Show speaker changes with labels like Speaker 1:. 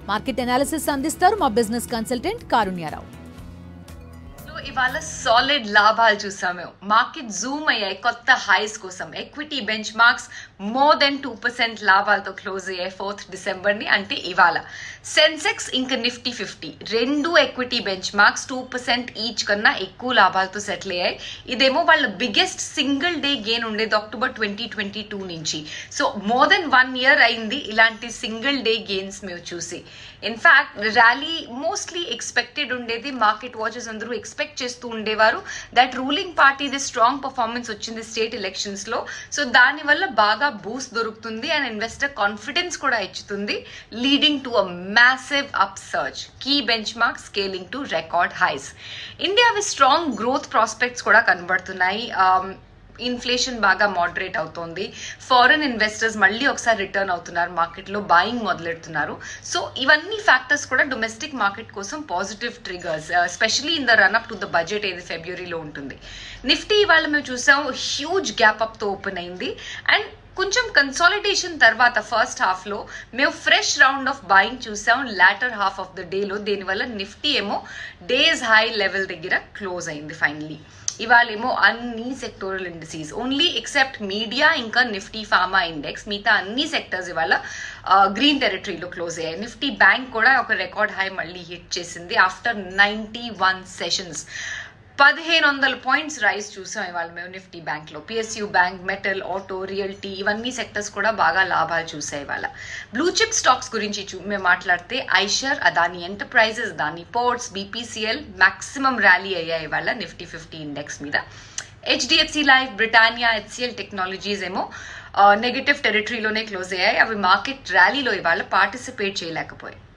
Speaker 1: market analysis అందిస్తారు మా business consultant కారుణ్యారావు
Speaker 2: లో ఇవాళ సాలిడ్ లాభాలు చూసాము మార్కెట్ జూమ్ అయ్యాయి కొత్త హైస్ కోసం equity benchmarks more than two percent లాభాలతో క్లోజ్ అయ్యాయి ఫోర్త్ డిసెంబర్ ని అంటే ఇవాళ సెన్సెక్స్ ఇంకా నిఫ్టీ ఫిఫ్టీ రెండు equity benchmarks two percent each కన్నా ఎక్కువ లాభాలతో సెటిల్ అయ్యాయి ఇదేమో వాళ్ళ బిగ్గెస్ట్ సింగిల్ డే గెయిన్ ఉండేది అక్టోబర్ ట్వంటీ ట్వంటీ టూ నుంచి so more than one year అయింది ఇలాంటి సింగిల్ డే గెయిన్స్ మేము చూసి ఇన్ఫాక్ట్ ర్యాలీ మోస్ట్లీ ఎక్స్పెక్టెడ్ ఉండేది మార్కెట్ వాచెస్ అందరూ ఎక్స్పెక్ట్ చేస్తూ ఉండేవారు దట్ రూలింగ్ పార్టీది స్ట్రాంగ్ పర్ఫార్మెన్స్ వచ్చింది స్టేట్ ఎలక్షన్స్ లో సో దానివల్ల బాగా బూస్ట్ దొరుకుతుంది అండ్ ఇన్వెస్టర్ కాన్ఫిడెన్స్ కూడా ఇచ్చుతుంది leading to a massive upsurge key benchmark scaling to record highs ఇండియావి స్ట్రాంగ్ గ్రోత్ ప్రాస్పెక్ట్స్ కూడా కనబడుతున్నాయి Um, ఇన్ఫ్లేషన్ బాగా మోడరేట్ అవుతోంది ఫారెన్ ఇన్వెస్టర్స్ మళ్ళీ ఒకసారి రిటర్న్ అవుతున్నారు మార్కెట్లో బాయింగ్ మొదలెడుతున్నారు సో ఇవన్నీ ఫ్యాక్టర్స్ కూడా డొమెస్టిక్ మార్కెట్ కోసం positive triggers specially in the run up to the budget ఏది ఫిబ్రవరిలో ఉంటుంది నిఫ్టీ ఇవాళ మేము చూసాం హ్యూజ్ గ్యాప్ అప్తో ఓపెన్ అయింది అండ్ కొంచెం కన్సాలిడేషన్ తర్వాత ఫస్ట్ హాఫ్లో మేము ఫ్రెష్ రౌండ్ ఆఫ్ బాయింగ్ చూసాం లాటర్ హాఫ్ ఆఫ్ ద డేలో దీనివల్ల నిఫ్టీ ఏమో డేస్ హై లెవెల్ దగ్గర క్లోజ్ అయింది ఫైనలీ ఇవాళేమో అన్ని sectoral indices only except media ఇంకా నిఫ్టీ ఫార్మా ఇండెక్స్ మిగతా అన్ని సెక్టర్స్ ఇవాళ గ్రీన్ టెరిటరీలో క్లోజ్ అయ్యాయి నిఫ్టీ బ్యాంక్ కూడా ఒక రికార్డ్ హై మళ్ళీ హిట్ చేసింది ఆఫ్టర్ నైంటీ వన్ సెషన్స్ పదిహేను వందల పాయింట్స్ రైస్ చూసాం ఇవాళ మేము నిఫ్టీ బ్యాంక్ లో PSU bank metal auto realty ఇవన్నీ సెక్టర్స్ కూడా బాగా లాభాలు చూసాయి ఇవాళ బ్లూ చిప్ స్టాక్స్ గురించి చూ మేము మాట్లాడితే ఐషర్ అదాని ఎంటర్ప్రైజెస్ దాని పోర్ట్స్ బీపీసీఎల్ మాక్సిమం ర్యాలీ అయ్యాయి ఇవాళ నిఫ్టీ ఫిఫ్టీ ఇండెక్స్ మీద HDFC life Britannia HCL technologies ఏమో నెగటివ్ టెరిటరీలోనే క్లోజ్ అయ్యాయి అవి మార్కెట్ ర్యాలీలో ఇవాళ పార్టిసిపేట్ చేయలేకపోయాయి